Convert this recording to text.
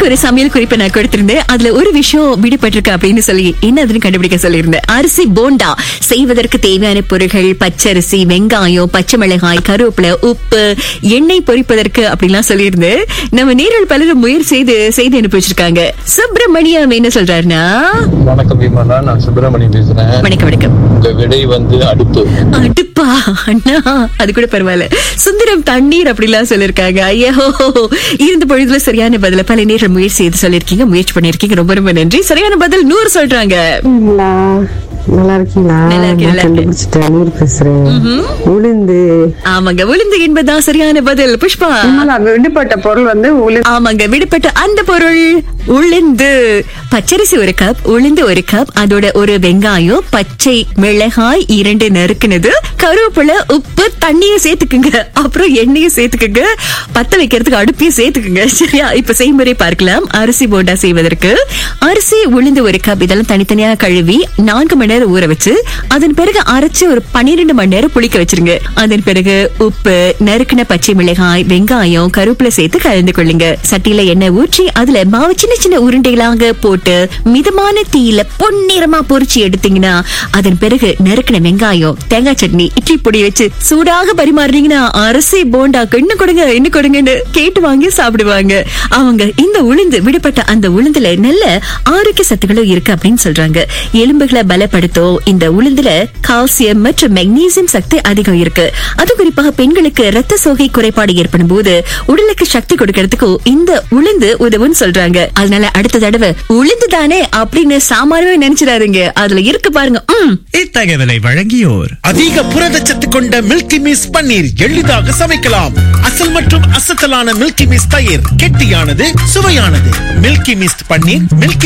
உங்களுக்கு ஒரு சமையல் குறிப்பை நான் கொடுத்திருந்தேன் அதுல ஒரு விஷயம் விடுபட்டிருக்கு அப்படின்னு சொல்லி என்ன அதுன்னு கண்டுபிடிக்க சொல்லியிருந்தேன் அரிசி போண்டா செய்வதற்கு தேவையான பொருட்கள் பச்சரிசி வெங்காயம் பச்சை மிளகாய் கருவேப்பிலை உப்பு எண்ணெய் பொரிப்பதற்கு அப்படிலாம் சொல்லியிருந்தேன் நம்ம நேரில் பலரும் முயற்சி செய்து செய்து அனுப்பி வச்சிருக்காங்க சுப்பிரமணியம் என்ன சொல்றாருன்னா வணக்கம் விமலா நான் சுப்பிரமணியம் பேசுறேன் வணக்கம் வணக்கம் உங்க விடை வந்து அடுப்பு அடுப்பா அண்ணா அது கூட பரவாயில்ல சுந்தரம் தண்ணீர் அப்படிலாம் சொல்லிருக்காங்க ஐயோ இருந்த பொழுதுல சரியான பதில பல நேரம் முயற்சி செய்து சொல்லிருக்கீங்க முயற்சி பண்ணிருக்கீங்க ரொம்ப ரொம்ப நன்றி சரியான பதில் நூறு சொல்றாங்க இருக்கீங்களா நல்லா இருக்கீங்களா நல்லா இருக்கேன், நல்லா நான் இருக்கேன். கண்டுபிடிச்சிட்டேன் நீர் பேசுறேன் உளுந்து ஆமாங்க உளுந்து என்பதுதான் சரியான பதில் புஷ்பா விமலா, விடுபட்ட பொருள் வந்து உளுந்து ஆமாங்க விடுபட்ட அந்த பொருள் உளுந்து பச்சரிசி ஒரு கப் உளுந்து ஒரு கப் அதோட ஒரு வெங்காயம் பச்சை மிளகாய் இரண்டு நறுக்குனது கருவேப்பிலை உப்பு தண்ணியும் சேர்த்துக்குங்க அப்புறம் எண்ணெயும் சேர்த்துக்குங்க பத்த வைக்கிறதுக்கு அடுப்பையும் சேர்த்துக்குங்க சரியா இப்ப செய்முறை பார்க்கலாம் அரிசி போண்டா செய்வதற்கு அரிசி உளுந்து ஒரு கப் இதெல்லாம் தனித்தனியா கழுவி நான்கு மணி நேரம் ஊற வச்சு அதன் பிறகு அரைச்சு ஒரு பன்னிரெண்டு மணி நேரம் புளிக்க வச்சிருங்க அதன் பிறகு உப்பு நறுக்கின பச்சை மிளகாய் வெங்காயம் கருவேப்பிலை சேர்த்து கலந்து கொள்ளுங்க சட்டியில எண்ணெய் ஊற்றி அதுல மாவு சின்ன சின்ன உருண்டைகளாக போட்டு மிதமான தீயில பொன்னிறமா பொரிச்சு எடுத்தீங்கன்னா அதன் பிறகு நறுக்கின வெங்காயம் தேங்காய் சட்னி இட்லி பொடி வச்சு சூடாக பரிமாறுனீங்கன்னா அரிசி போண்டாக்கு இன்னும் கொடுங்க இன்னும் கொடுங்கன்னு கேட்டு வாங்கி சாப்பிடுவாங்க அவங்க இந்த உளுந்து விடுபட்ட அந்த உளுந்துல நல்ல ஆரோக்கிய சத்துக்களும் இருக்கு அப்படின்னு சொல்றாங்க எலும்புகளை பலப்படுத்தும் இந்த உளுந்துல கால்சியம் மற்றும் மெக்னீசியம் சக்தி அதிகம் இருக்கு அது குறிப்பாக பெண்களுக்கு ரத்த சோகை குறைபாடு ஏற்படும் போது உடலுக்கு சக்தி கொடுக்கறதுக்கு இந்த உளுந்து உதவுன்னு சொல்றாங்க அதனால அடுத்த தடவை உளுந்து தானே அப்படின்னு சாமானியவே நினைச்சிடாதீங்க அதுல இருக்கு பாருங்க ம் இத்தகவலை வழங்கியோர் அதிக புரதச்சத்து கொண்ட மில்கி மிஸ் பன்னீர் எளிதாக சமைக்கலாம் அசல் மற்றும் அசத்தலான மில்கி மிஸ் தயிர் கெட்டியானது சுவையானது மில்கி மிஸ்ட் பன்னீர் மில்கி